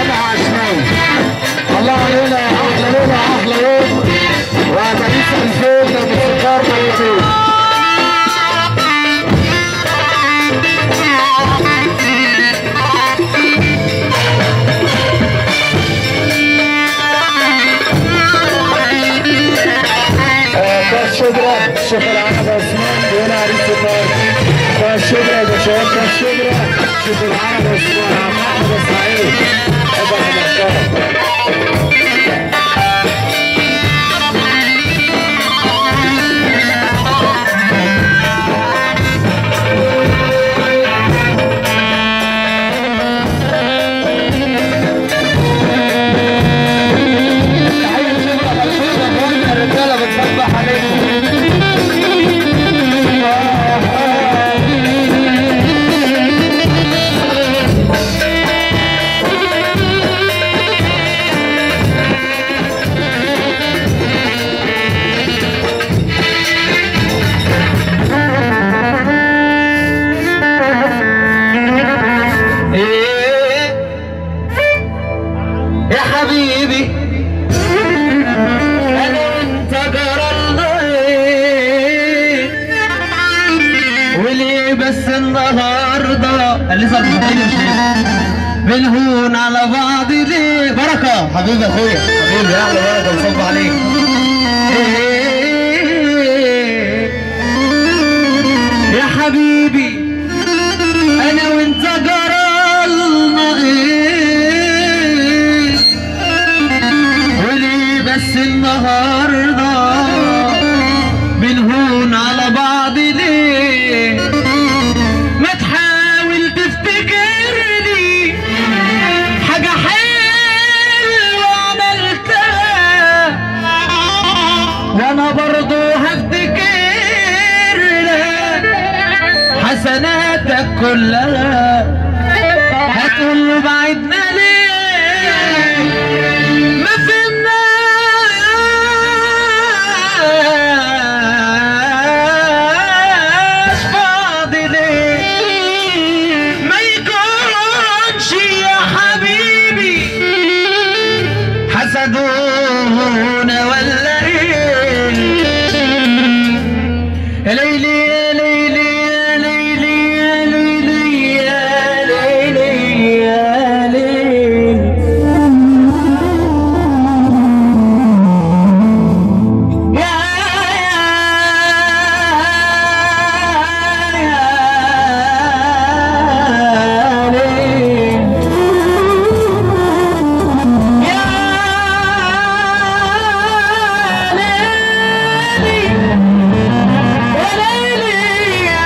احنا عشناه الله علينا احلى ليله احلى يوم وباريس 2000 موسيقار طيبين كاس شبرا الشيخ العرب عثمان بيقول عريس النار كاس شبرا يا باشا كاس شبرا شيخ العرب عثمان محمد اسماعيل ابو محترم تحية شبرا مكتوبة اخواننا الرجالة بتصبح عليكم إيه يا حبيبي انا وانت قررنا إيه وليه بس النهارده اللي صار بنهون على بعض ليه بركه حبيبي اخويا حبيبي احلى بركه بصب عليك إيه يا حبيبي انا وانت جرالنا ايه وليه بس النهارده بنهون على بعض ليه ما تحاول تفتكرني حاجة حلوة عملتها وانا برضو هفتكر لك حسناتك كلها هتقول له بعدنا ليه ما فهمناش بعض ليه ما يكونش يا حبيبي حسدونا ولا ايه يا ليلي يا ليلي يا ليلي يا ليلي يا ليلي يا ليلي يا يا ليل يا ليلي يا ليلي يا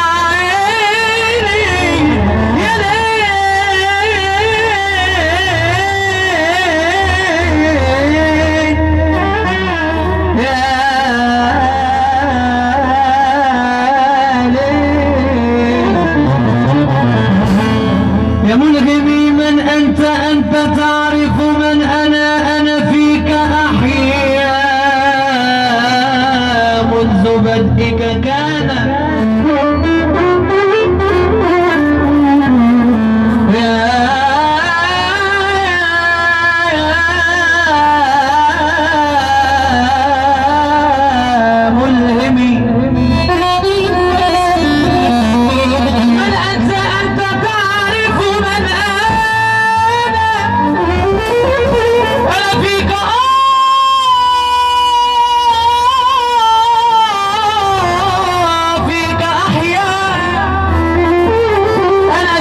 عيني يا ليلي يا ملهمي من أنت أنت تعرف من أنا أنا فيك أحيا منذ بدئك كان يا ملهمي من أنت أنت تعرف من أنا أنا فيك آه فيك أحيا أنا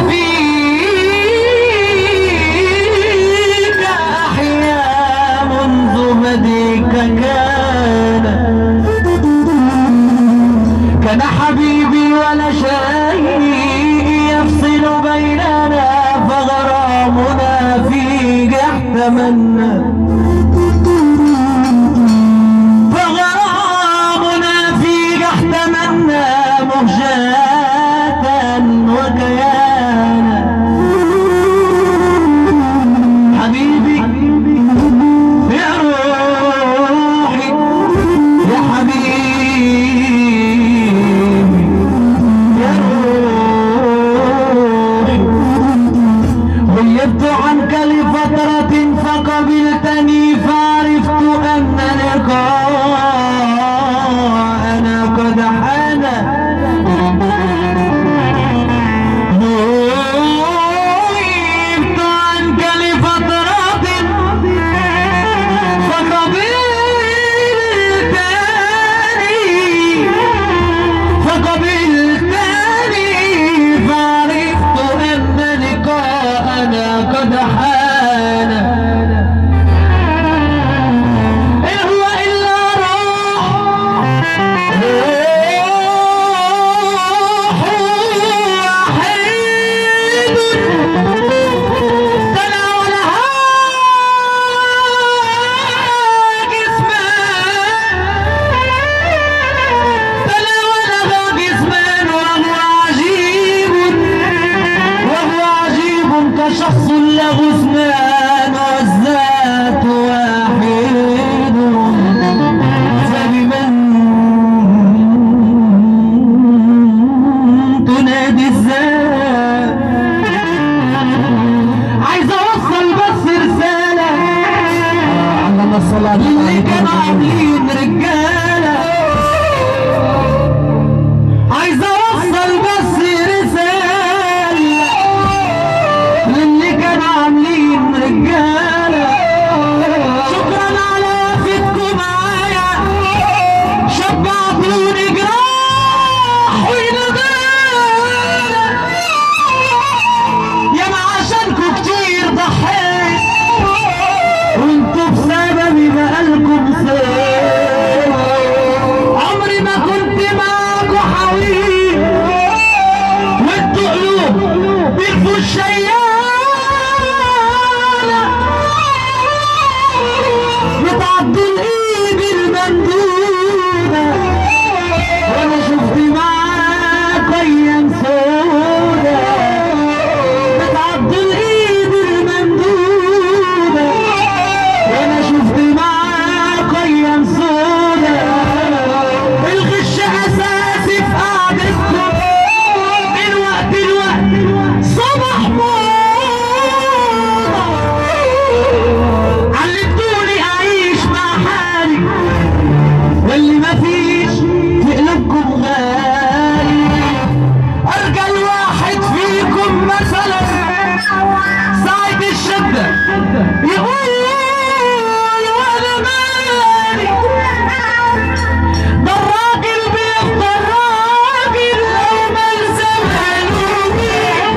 فيك أحيا منذ مديك كان كان حبيبي ولا شيء يفصل بيننا فغرامنا فيك احتملنا فغرامنا فيك احتملنا مهجاة وكيانا حبيبي يا روحي يا حبيبي يا روحي غيبت عن عنك لفترة فقبلتني فعرفت أن لقاءنا قد حان نهيت عنك لفترة فقبلتني فقبلتني فعرفت أن لقاءنا قد حان إن هو إلا روح روح وحيد تناولها جسمان تناولها جسمان وهو عجيب وهو عجيب كشخص له اثنان والذات واحد فبمن تنادي الذات عايز اوصل بس رسالة علم الصلاة اللي كانوا عاملين رجالة عايز اوصل بس رسالة للي كانوا عاملين رجالة شكرا على وقفتكم معايا شبعتوني جراح وندالة يا ما عشانكوا كتير ضحيت وانتوا بسببي بقالكم سيف عمري ما كنت معاكوا حويل وانتوا قلوب بيرفوا الشيالة بتعدوا الايد الممدودة وانا شفت معاك ايام سودة بتعدوا الايد الممدودة وانا شفت معاك ايام سودة الغش اساسي في قعدتكم من وقت لوقت صبح موضة علمتوني اعيش مع حالي واللي مفيش في قلوبكم غالي ارجى الواحد فيكم مثلا ساعة الشدة يقول وانا مالي ده الراجل بيفضل راجل لو ما الزمانه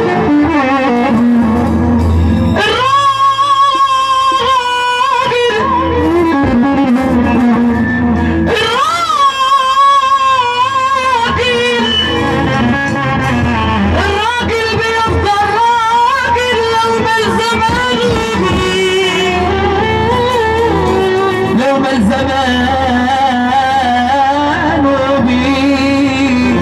الراجل الراجل بيفضل راجل لو ما الزمانه لو ما الزمانه بيه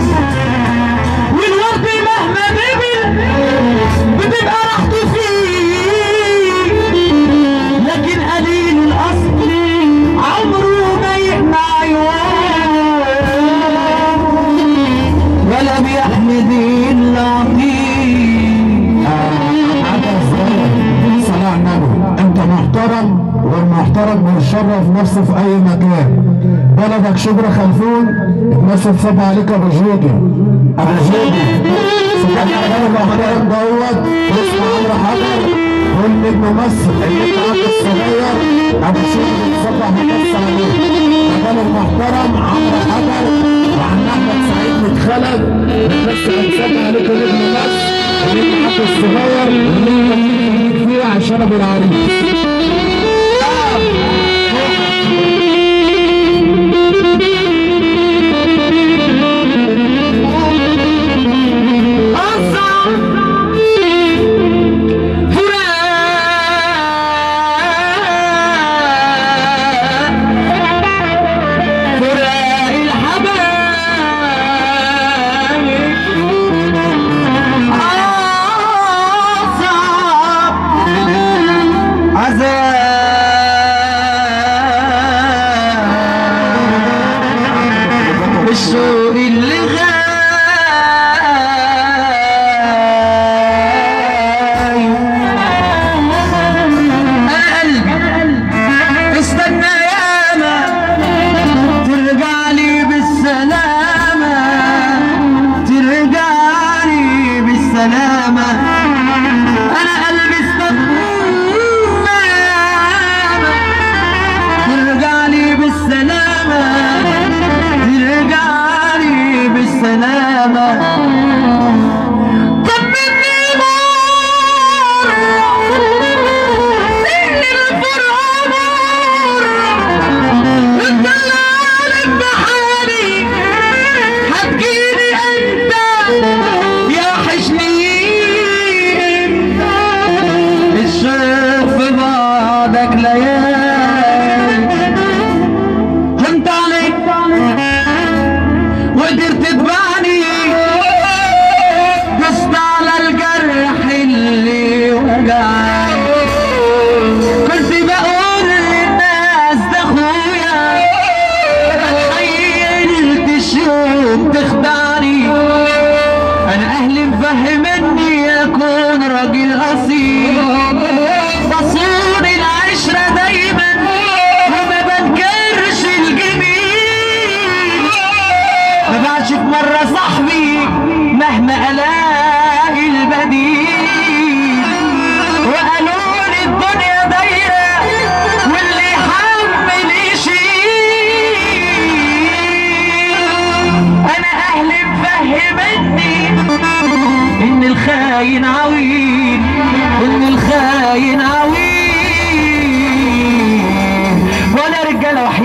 والورد مهما نبل بتبقى راحته فيه لكن قليل الاصل عمره ما يقنع يوم ولا بيحمد اللطيف هذا الزمن صلاة النبي انت محترم والمحترم بيشرف نفسه في اي مكان بلدك شبرا خلفون اتمثل صب عليك ابو جودي ابو جودي سبحان الله المحترم دوت اسمه عمرو حجر والنجم ممثل النجم عبد الصغير ابو جودي بيتصبح بيبص عليه مكان المحترم عمرو حجر وعن احمد سعيد متخلد بتمثل انسان عليك نجم مصر النجم عبد الصغير والنجم فيه عشان ابو العريس الشوق اللي غايب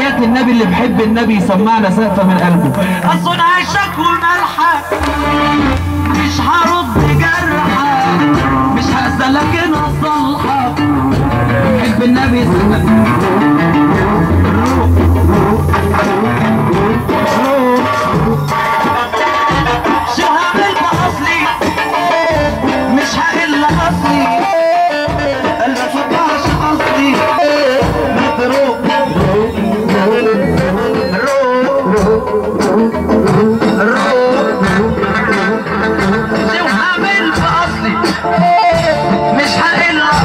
وحياة النبي اللي بحب النبي يسمعنا سقفة من قلبه اصل عيشك والملحة مش هرد جرحة مش هأذى لكن اصلحة بحب النبي يسمعنا شهامل بأصلي مش هقل اصلي قلبي صباش اصلي مضروب شهامل بأصلي مش هقل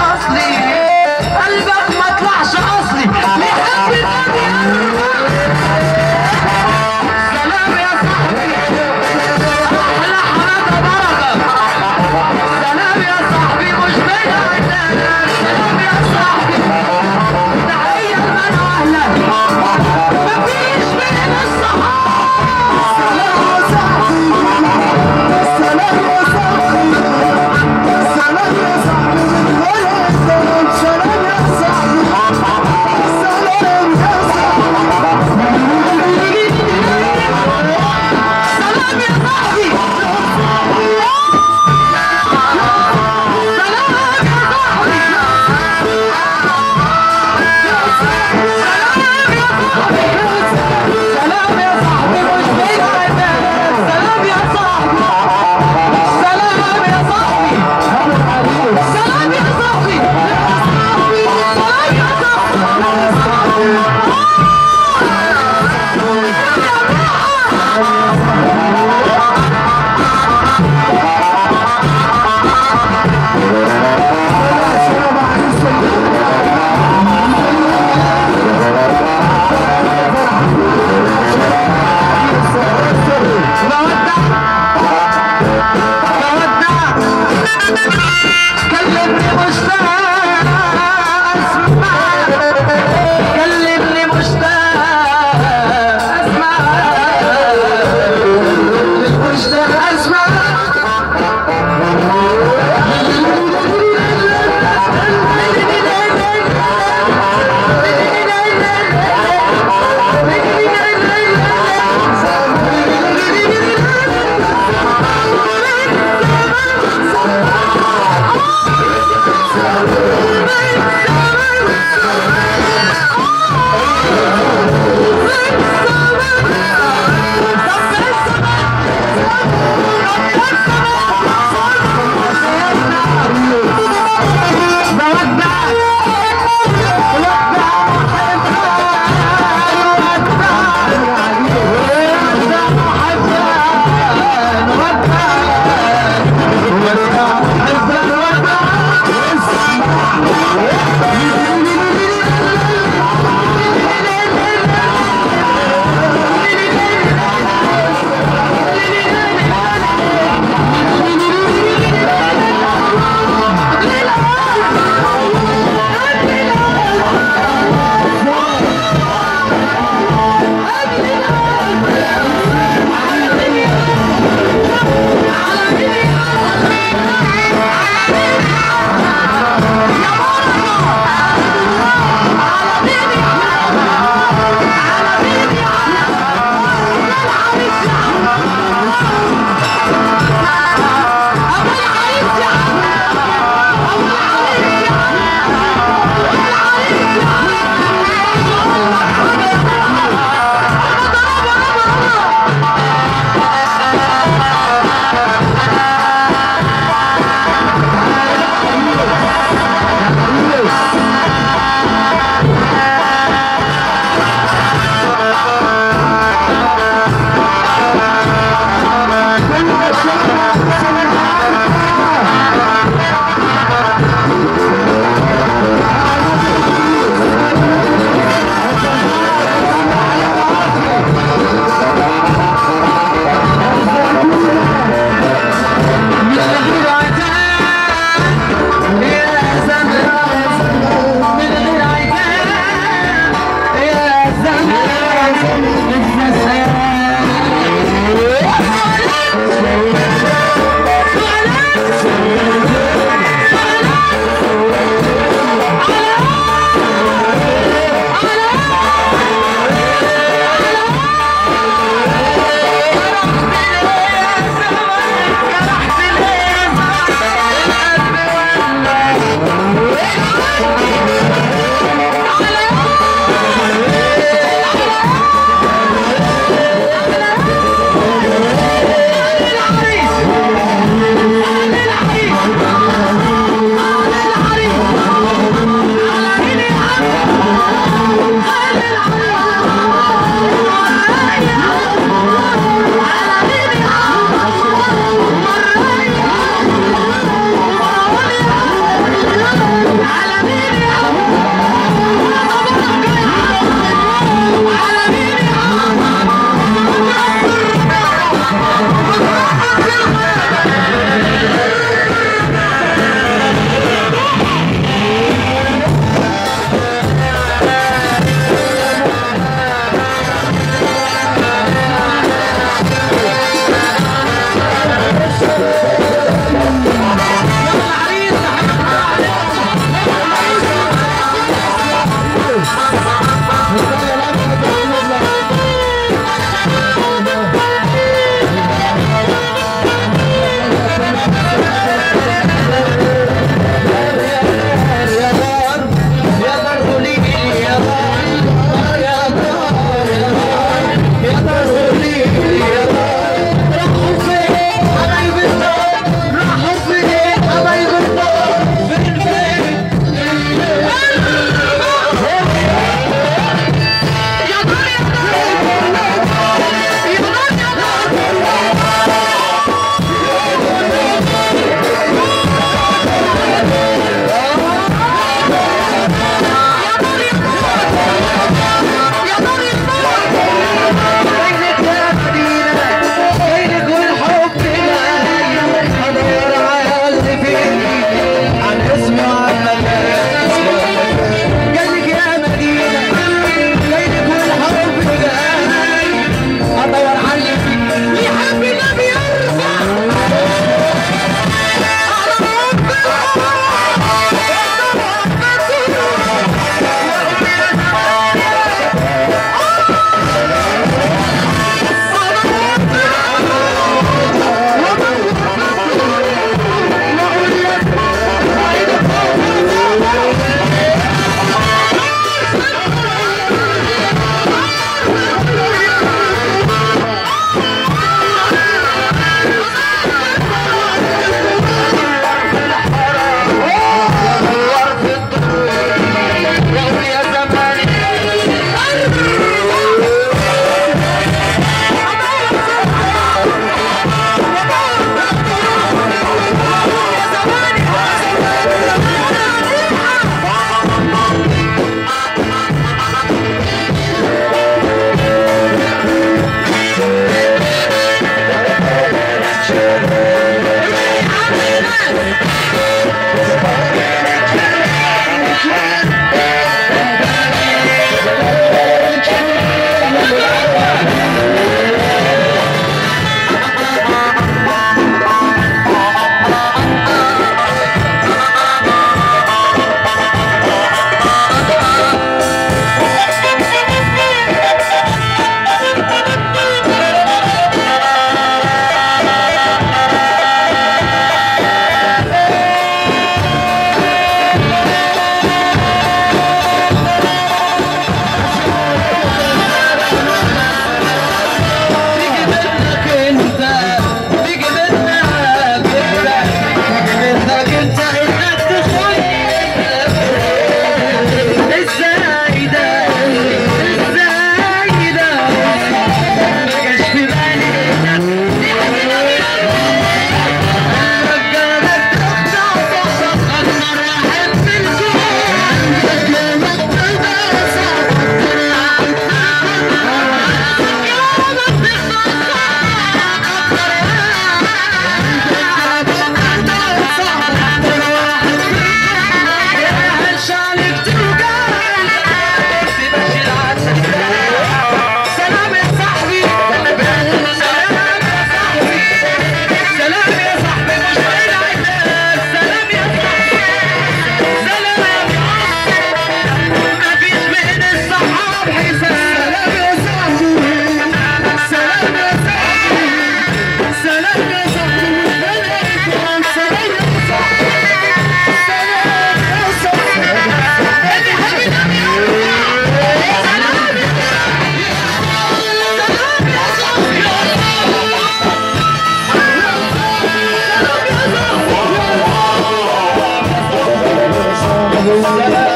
السلام